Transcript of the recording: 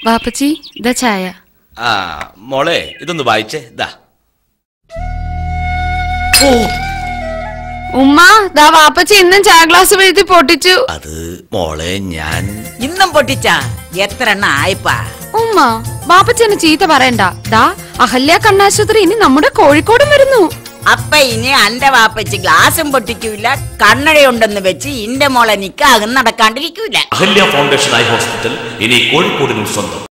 വാപ്പച്ചി ഇതാ ചായ ആ മോളെ ഇതൊന്ന് വായിച്ചേ ദാ ഉമ്മ ദാ വാപ്പച്ചി ഇന്നും ചായ ഗ്ലാസ് വീഴ്ത്തി പൊട്ടിച്ചു അത് മോളെ ഞാൻ ഇന്നും പൊട്ടിച്ചാ എത്ര എണ്ണ ആയിപ്പാ ഉമ്മ വാപ്പച്ചി എന്നെ ചീത്ത പറയണ്ട ദാ അഹല്യ കണ്ണാശുപത്രി ഇനി നമ്മുടെ കോഴിക്കോടും വരുന്നു അപ്പ ഇനി അന്റെ വാപ്പച്ച് ഗ്ലാസും പൊട്ടിക്കൂല കണ്ണടയുണ്ടെന്ന് വെച്ച് ഇന്റെ മോളെ നിക്കാകും നടക്കാണ്ടിരിക്കൂല അഹല്യ ഫൗണ്ടേഷൻ ഐ ഹോസ്പിറ്റൽ ഇനി കോഴിക്കോടിനും സ്വന്തം